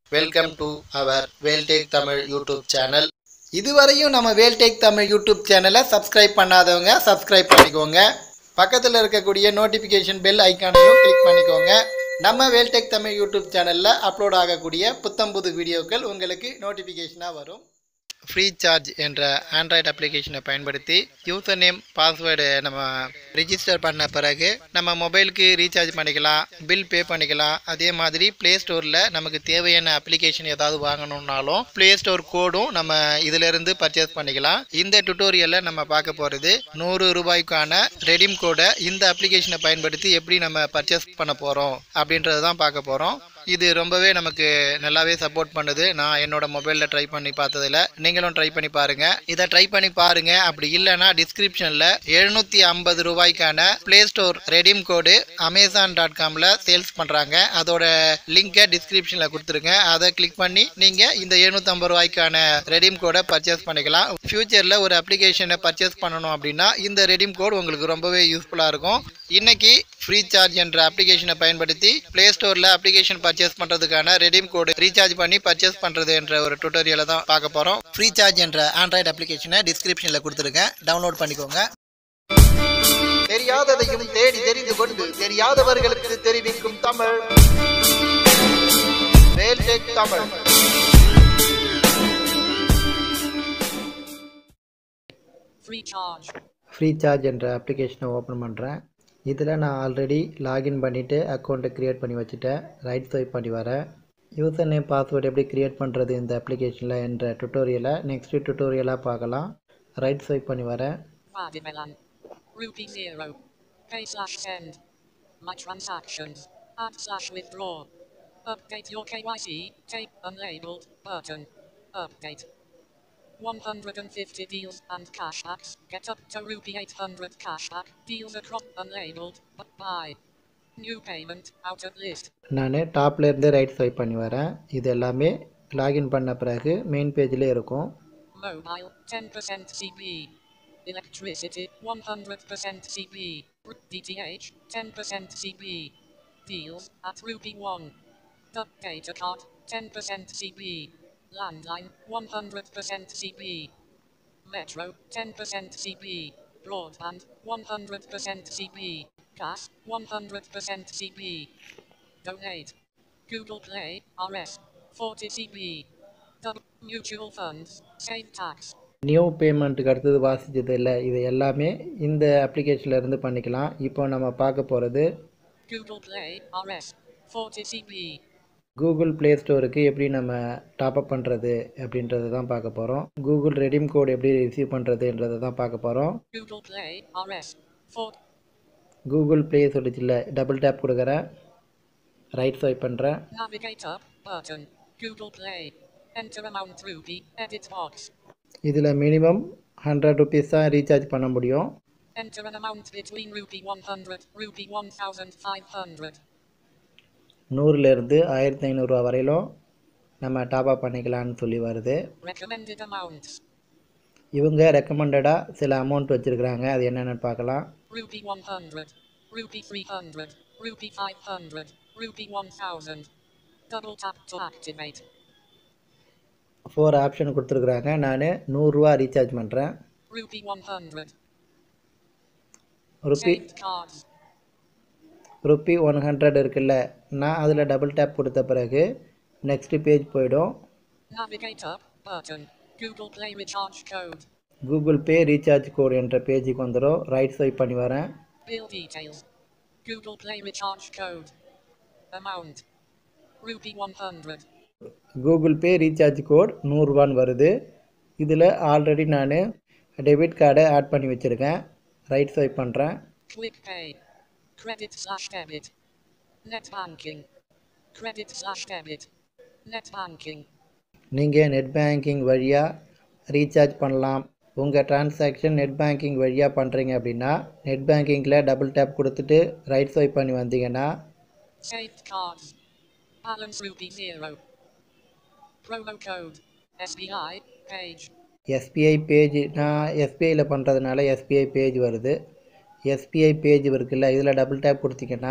Welcome to our Veltech Tamil YouTube channel இதுவரையும் நம்ம Veltech Tamil YouTube சேனலை சப்ஸ்கிரைப் பண்ணாதவங்க சப்ஸ்கிரைப் பண்ணிக்கோங்க பக்கத்தில் இருக்கக்கூடிய நோட்டிஃபிகேஷன் பெல் ஐக்கானையும் கிளிக் பண்ணிக்கோங்க நம்ம வேல்டேக் தமிழ் யூடியூப் சேனலில் அப்லோட் ஆகக்கூடிய புத்தம்புது வீடியோக்கள் உங்களுக்கு நோட்டிஃபிகேஷனாக வரும் ஃப்ரீ சார்ஜ் என்ற ஆண்ட்ராய்டு அப்ளிகேஷனை பயன்படுத்தி யூசர் நேம் பாஸ்வேர்டு நம்ம ரிஜிஸ்டர் பண்ண பிறகு நம்ம மொபைலுக்கு ரீசார்ஜ் பண்ணிக்கலாம் பில் பே பண்ணிக்கலாம் அதே மாதிரி ப்ளே ஸ்டோரில் நமக்கு தேவையான அப்ளிகேஷன் ஏதாவது வாங்கணும்னாலும் ப்ளே ஸ்டோர் கோடும் நம்ம இதிலிருந்து பர்ச்சேஸ் பண்ணிக்கலாம் இந்த டுட்டோரியலில் நம்ம பார்க்க போகிறது நூறு ரூபாய்க்கான ரெடீம் கோடை இந்த அப்ளிகேஷனை பயன்படுத்தி எப்படி நம்ம பர்ச்சேஸ் பண்ண போகிறோம் அப்படின்றது தான் பார்க்க போகிறோம் இது ரொம்பவே நமக்கு நல்லாவே சப்போர்ட் பண்ணுது நான் என்னோட மொபைலில் ட்ரை பண்ணி பார்த்ததில் நீங்களும் ட்ரை பண்ணி பாருங்க இதை ட்ரை பண்ணி பாருங்க அப்படி இல்லைன்னா டிஸ்கிரிப்ஷனில் எழுநூற்றி ஐம்பது ரூபாய்க்கான play store redeem code Amazon dot காமில் சேல்ஸ் பண்ணுறாங்க அதோட லிங்கை டிஸ்கிரிப்ஷனில் கொடுத்துருங்க அதை கிளிக் பண்ணி நீங்கள் இந்த எழுநூற்றம்பது ரூபாய்க்கான ரெடீம் கோடை பர்ச்சேஸ் பண்ணிக்கலாம் ஃப்யூச்சரில் ஒரு அப்ளிகேஷனை பர்ச்சேஸ் பண்ணணும் அப்படின்னா இந்த ரெடீம் கோட் உங்களுக்கு ரொம்பவே யூஸ்ஃபுல்லாக இருக்கும் இன்னைக்கு ஃப்ரீ சார்ஜ் என்ற அப்ளிகேஷனை பயன்படுத்தி ப்ளே ஸ்டோரில் அப்ளிகேஷன் பர்ச்சேஸ் பண்ணுறதுக்கான ரெடீம் கோடு ரீசார்ஜ் பண்ணி பர்ச்சேஸ் பண்ணுறது என்ற ஒரு டுட்டோரியலை தான் பார்க்க போகிறோம் ஃப்ரீ சார்ஜ் என்ற ஆண்ட்ராய்டு அப்ளிகேஷனை டிஸ்கிரிப்ஷனில் கொடுத்துருக்கேன் டவுன்லோட் பண்ணிக்கோங்க தெரியாததையும் தேடி தெரிந்து கொண்டு தெரியாதவர்களுக்கு தெரிவிக்கும் Tamil Veltech Tamil Free charge. Free charge என்ற அப்ளிகேஷனை ஓப்பன் பண்ணுறேன் இதில் நான் ஆல்ரெடி லாகின் பண்ணிவிட்டு அக்கௌண்ட்டை க்ரியேட் பண்ணி வச்சுட்டேன் ரைட் ஸ்வைப் பண்ணி வரேன் யூசர் நேம் பாஸ்வேர்டு எப்படி க்ரியேட் பண்ணுறது இந்த அப்ளிகேஷனில் என்ற டுட்டோரியலை நெக்ஸ்ட் டுட்டோரியலாக பார்க்கலாம் ரைட் ஸ்வைப் பண்ணி வரேன் Vadimelan. Rupee zero. Pay slash send. My transactions. Add slash withdraw. Update your KYC. Tape unlabeled button. Update. 150 deals and cashbacks. Get up to rupee 800 cashback. Deals across unlabeled. But buy. New payment out of list. நான் டாப்லேருந்து right swipe பண்ணி வரேன் இது எல்லாமே login பண்ண பிறகு main பேஜில் இருக்கும் Mobile 10% CB. Electricity 100% CB. R- DTH 10% CB. Deals at rupee 1. The data card 10% CB. Landline 100% CB. Metro 10% CB. Broadband 100% CB. Gas 100% CB. Donate. Google Play RS 40 CB. The mutual funds save tax. New பேமெண்ட்டுக்கு அடுத்தது வாசிச்சது இல்லை இது எல்லாமே இந்த அப்ளிகேஷனில் இருந்து பண்ணிக்கலாம் இப்போ நம்ம பார்க்க போகிறது Google Play RS 40 CB. Google play ஸ்டோருக்கு எப்படி நம்ம டாப்அப் பண்ணுறது அப்படின்றத தான் பார்க்க போகிறோம் கூகுள் ரெடீம் கோட் எப்படி ரிசீவ் பண்ணுறதுன்றதை தான் பார்க்க போகிறோம் Google Play RS 40 Google play சொல்லிச்சுல டபுள் டேப் கொடுக்குறேன் ரைட் ஸ்வைப் பண்ணுறேன் Navigate up button. Google Play. Enter amount rupee. Edit box. இதில் மினிமம் ஹண்ட்ரட் ருபீஸ் தான் ரீசார்ஜ் பண்ண முடியும் Enter an amount between rupee 100 rupee 1500. நூறுலேருந்து ஆயிரத்தி ஐநூறுரூவா வரையிலும் நம்ம டாப்அப் பண்ணிக்கலாம்னு சொல்லி வருது Recommended amounts. இவங்க ரெக்கமெண்டடாக சில அமௌண்ட் வச்சுருக்குறாங்க அது என்னென்னு பார்க்கலாம் Rupee 100. Rupee 300. Rupee 500. Rupee 1000. Double tap to activate. Four option கொடுத்துருக்குறாங்க நான் நூறுரூவா ரீசார்ஜ் பண்ணுறேன் Rupee 100. Rupee Saved cards. Rupee one hundred இருக்குல்ல நான் அதில் டபுள் டேப் கொடுத்த பிறகு நெக்ஸ்ட் பேஜ் போயிடும் Navigate up button. Google Play recharge code. Google pay recharge code என்ற பேஜுக்கு வந்துடும் ரைட் ஸ்வைப் பண்ணி வரேன் Bill details. Google Play recharge code. Amount. Rupee 100. Google pay recharge code நூறுரூவான்னு வருது இதில் ஆல்ரெடி நான் டெபிட் கார்டை ஆட் பண்ணி வச்சுருக்கேன் ரைட் ஸ்வைப் பண்ணுறேன் Quick pay. Credit slash debit. Net banking. Credit slash debit. Net banking. நீங்கள் நெட் பேங்கிங் வழியாக ரீசார்ஜ் பண்ணலாம் உங்கள் டிரான்சாக்ஷன் நெட் பேங்கிங் வழியாக பண்ணுறீங்க அப்படின்னா நெட் பேங்கிங்கில் டபுள் டேப் கொடுத்துட்டு ரைட் ஸ்வைப் பண்ணி வந்தீங்கன்னா Saved cards. Balance rupee 0. Promo code. SBI. Page. SBI page நான் எஸ்பிஐயில் பண்ணுறதுனால எஸ்பிஐ பேஜ் வருது எஸ்பிஐ பேஜ் இருக்குல்ல இதில் டபுள் டேப் கொடுத்தீங்கன்னா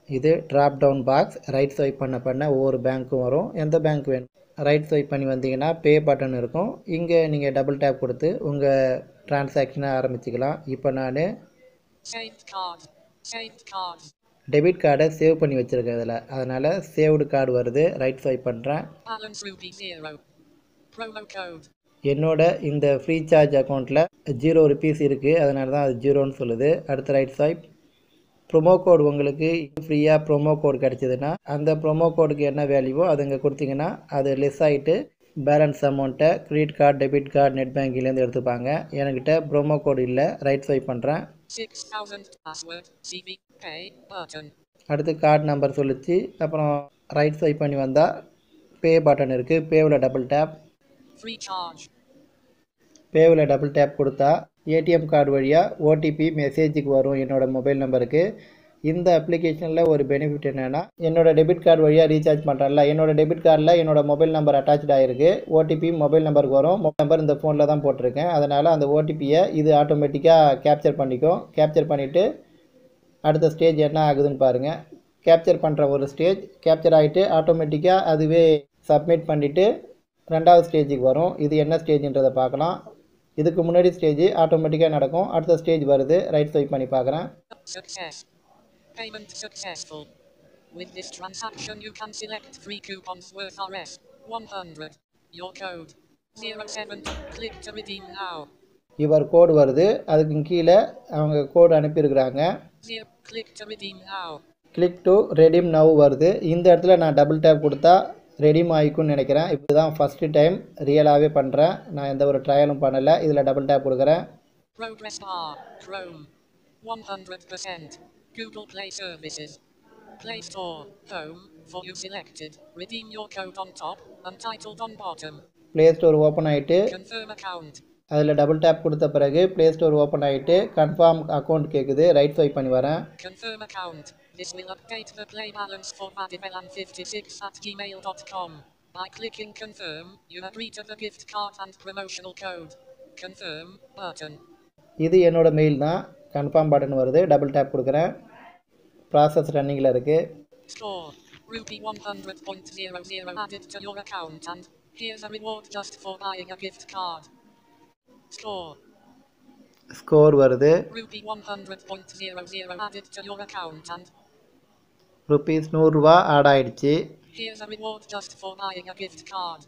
இது drop down box right swipe பண்ண பண்ண ஒவ்வொரு பேங்க்கும் வரும் எந்த பேங்க் வேணும் ரைட் ஸ்வைப் பண்ணி வந்தீங்கன்னா பே பட்டன் இருக்கும் இங்கே நீங்கள் டபுள் டேப் கொடுத்து உங்கள் டிரான்சாக்ஷனை ஆரம்பிச்சுக்கலாம் இப்போ நான் Saved card. Saved card. Debit கார்டை சேவ் பண்ணி வச்சுருக்கேன் இதில் அதனால் சேவ்டு கார்டு வருது ரைட் ஸ்வைப் பண்ணுறேன் Balance rupee zero. Promo code. என்னோட இந்த ஃப்ரீ சார்ஜ் அக்கௌண்ட்டில் ஜீரோ ருபீஸ் இருக்குது அதனால தான் அது ஜீரோன்னு சொல்லுது அடுத்த ரைட் ஸ்வைப் ப்ரோமோ கோட் உங்களுக்கு ஃப்ரீயாக ப்ரோமோ கோட் கிடச்சிதுன்னா அந்த ப்ரோமோ கோடுக்கு என்ன வேல்யூவோ அது இங்கே கொடுத்தீங்கன்னா அது லெஸ் ஆகிட்டு பேலன்ஸ் அமௌண்ட்டை credit card debit card net பேங்கிங்லேருந்து எடுத்துப்பாங்க என்கிட்ட ப்ரோமோ கோடு இல்லை ரைட் ஸ்வைப் பண்ணுறேன் 6000 password. CB. Pay button. அடுத்து கார்டு நம்பர் சொல்லிச்சு அப்புறம் ரைட் ஸ்வைப் பண்ணி வந்தால் பே பட்டன் இருக்குது பேவில் டபுள் டேப் Free charge. பேவில் டபுள் டேப் கொடுத்தா ஏடிஎம் கார்டு வழியாக ஓடிபி மெசேஜுக்கு வரும் என்னோடய மொபைல் நம்பருக்கு இந்த அப்ளிகேஷனில் ஒரு பெனிஃபிட் என்னென்னா என்னோட டெபிட் கார்டு வழியாக ரீசார்ஜ் பண்ணுறேன்ல என்னோட டெபிட் கார்டில் என்னோட மொபைல் நம்பர் அட்டாச் ஆகிருக்கு ஓடிபி மொபைல் நம்பருக்கு வரும் மொபைல் நம்பர் இந்த ஃபோனில் தான் போட்டிருக்கேன் அதனால் அந்த ஓடிபியை இது ஆட்டோமேட்டிக்காக கேப்சர் பண்ணிக்கும் கேப்சர் பண்ணிவிட்டு அடுத்த ஸ்டேஜ் என்ன ஆகுதுன்னு பாருங்கள் கேப்சர் பண்ணுற ஒரு ஸ்டேஜ் கேப்சர் ஆகிட்டு ஆட்டோமேட்டிக்காக அதுவே சப்மிட் பண்ணிவிட்டு ரெண்டாவது ஸ்டேஜுக்கு வரும் இது என்ன ஸ்டேஜ்ன்றதை பார்க்கலாம் இதுக்கு முன்னாடி ஸ்டேஜ் ஆட்டோமேட்டிக்காக நடக்கும் அடுத்த ஸ்டேஜ் வருது ரைட் ஸ்வைப் பண்ணி பார்க்குறேன் Success. Payment successful. With this transaction, you can select three coupons worth Rs 100. Your code 07. Click to redeem now. இவர் கோடு வருது அதுக்கு கீழே அவங்க கோடு அனுப்பியிருக்கிறாங்க Zero. Click to redeem now. Click to redeem now வருது இந்த இடத்துல நான் டபுள் டேப் கொடுத்தா ரெடீம் ஆகிக்கும்னு நினைக்கிறேன் இப்போ தான் ஃபஸ்ட்டு டைம் ரியலாகவே பண்ணுறேன் நான் எந்த ஒரு ட்ரையலும் பண்ணலை இதில் டபுள் டேப் கொடுக்குறேன் Progress bar. Chrome. 100%. Google Play Services. Play Store. Home. For you selected. Redeem your code on top. Untitled on bottom. Play store open ஆகிட்டு Confirm account. அதில் டபுள் டேப் கொடுத்த பிறகு ப்ளே ஸ்டோர் ஓப்பன் ஆகிட்டு confirm account கேட்குது right swipe பண்ணி வரேன் Confirm account. This will update the play balance for madivelan56 at gmail.com. By clicking confirm, you agree to the gift card and promotional code. Confirm button. இது என்னோட mail தான் confirm button வருது double tap கொடுக்குறேன் process ரன்னிங்கில் இருக்குது Store. Rupee 100.00 added to your account and here's a reward just for buying a gift card. Store. Score வருது Rupee 100.00 added to your account and rupees நூறுரூவா add ஆயிடுச்சு here's a reward just for buying a gift card.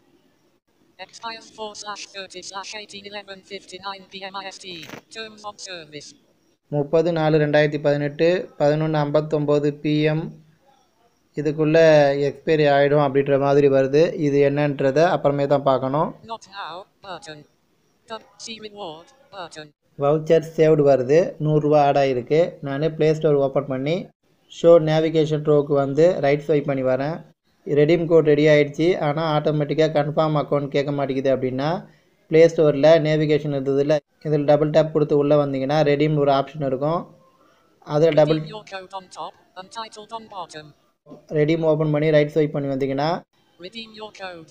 Expires 4 slash 30 slash 18 11 59 PM IST. Terms of service. முப்பது நாலு ரெண்டாயிரத்தி பதினெட்டு பதினொன்று ஐம்பத்தொம்போது PM இதுக்குள்ளே எக்ஸ்பைரி ஆகிடும் அப்படின்ற மாதிரி வருது இது என்னன்றதை அப்புறமே தான் பார்க்கணும் Not now button. Dub see reward button. Voucher saved வருது நூறுரூவா ஆட் ஆகிருக்கு நான் ப்ளே ஸ்டோர் ஓப்பன் பண்ணி ஷோ நேவிகேஷன் ரோக்கு வந்து ரைட் ஸ்வைப் பண்ணி வரேன் ரெடீம் கோட் ரெடி ஆயிடுச்சு ஆனால் ஆட்டோமேட்டிக்காக கன்ஃபார்ம் அக்கௌண்ட் கேட்க மாட்டேங்குது அப்படின்னா ப்ளே ஸ்டோரில் நேவிகேஷன் இருந்ததில்ல இதில் டபுள் டேப் கொடுத்து உள்ளே வந்தீங்கன்னா ரெடீம் ஒரு ஆப்ஷன் இருக்கும் அதில் double Redeem your code on top. Untitled on bottom. Redeem open பண்ணி ரைட் ஸ்வைப் பண்ணி வந்தீங்கன்னா Redeem your code.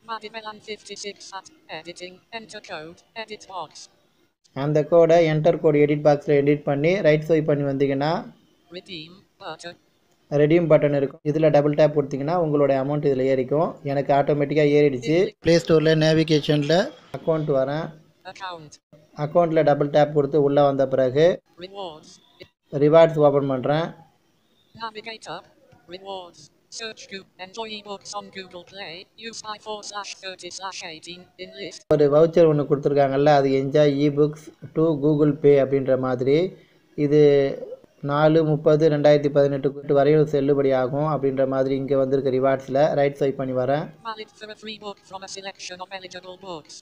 Madivelan56 at editing. Enter code. Edit box. அந்த கோடை என்டர் கோட் எடிட் பாக்ஸில் எடிட் பண்ணி ரைட் ஸ்வைப் பண்ணி வந்தீங்கன்னா Redeem button. ரெடீம் பட்டன் இருக்கும் இதில் டபுள் டேப் கொடுத்தீங்கன்னா உங்களோட அமௌண்ட் இதில் ஏறிக்கும் எனக்கு ஆட்டோமேட்டிக்காக ஏறிடுச்சு ப்ளே ஸ்டோரில் நேவிகேஷனில் அக்கௌண்ட் வரேன் Account. அக்கௌண்ட்டில் டபுள் டேப் கொடுத்து உள்ளே வந்த பிறகு Rewards. ரிவார்ட்ஸ் ஓப்பன் பண்ணுறேன் Navigate up. Rewards. Search Google. Enjoy ebooks on Google Play. Use by 4 slash 30 slash 18 in list. ஒரு வவுச்சர் ஒன்று கொடுத்துருக்காங்கல்ல அது enjoy ebooks to Google pay அப்படின்ற மாதிரி இது நாலு முப்பது ரெண்டாயிரத்தி பதினெட்டு வரையும் செல்லுபடி ஆகும் அப்படின்ற மாதிரி இங்கே வந்திருக்க ரிவார்ட்ஸில் ரைட் ஸ்வைப் பண்ணி வரேன் Valid for a free book from a selection of eligible books.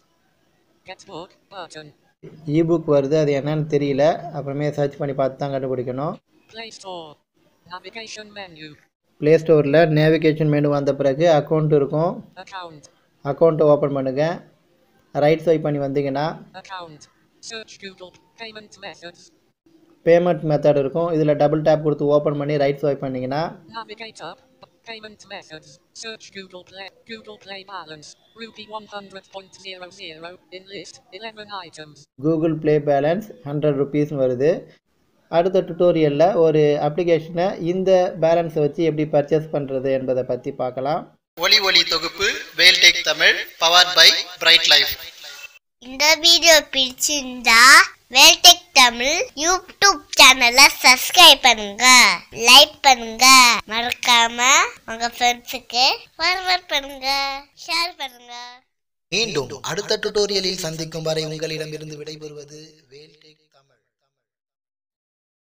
Get book button. Ebook வருது அது என்னன்னு தெரியல அப்புறமே சர்ச் பண்ணி பார்த்து தான் கண்டுபிடிக்கணும் Play Store. Navigation menu. Play ஸ்டோரில் நேவிகேஷன் மெனு வந்த பிறகு அக்கௌண்ட் இருக்கும் Account. அக்கௌண்ட்டை ஓப்பன் பண்ணுங்கள் ரைட் ஸ்வைப் பண்ணி வந்தீங்கன்னா Account. Search Google. Payment methods. Payment method இருக்கும் இதில் டபுள் டேப் கொடுத்து ஓப்பன் பண்ணி ரைட் ஸ்வைப் பண்ணிங்கன்னா Navigate up. Payment methods. Search Google Play. Google Play balance. Rupee 100.00 in list. 11 items. Google play balance hundred rupees வருது அடுத்த டுட்டோரியலில் ஒரு அப்ளிகேஷனை இந்த பேலன்ஸை வச்சு எப்படி பர்ச்சேஸ் பண்ணுறது என்பதை பற்றி பார்க்கலாம் ஒலி ஒலி தொகுப்பு Veltech Tamil powered by bright life இந்த வீடியோ பிடிச்சிருந்தா வேல்டெக் தமிழ் யூடியூப் சேனலை சப்ஸ்கிரைப் பண்ணுங்க லைக் பண்ணுங்க மறக்காம உங்க ஃப்ரெண்ட்ஸுக்கு ஃபார்வர்ட் பண்ணுங்க ஷேர் பண்ணுங்க மீண்டும் அடுத்த டுட்டோரியலில் சந்திக்கும் வரை உங்களிடமிருந்து விடைபெறுவது வேல்டெக்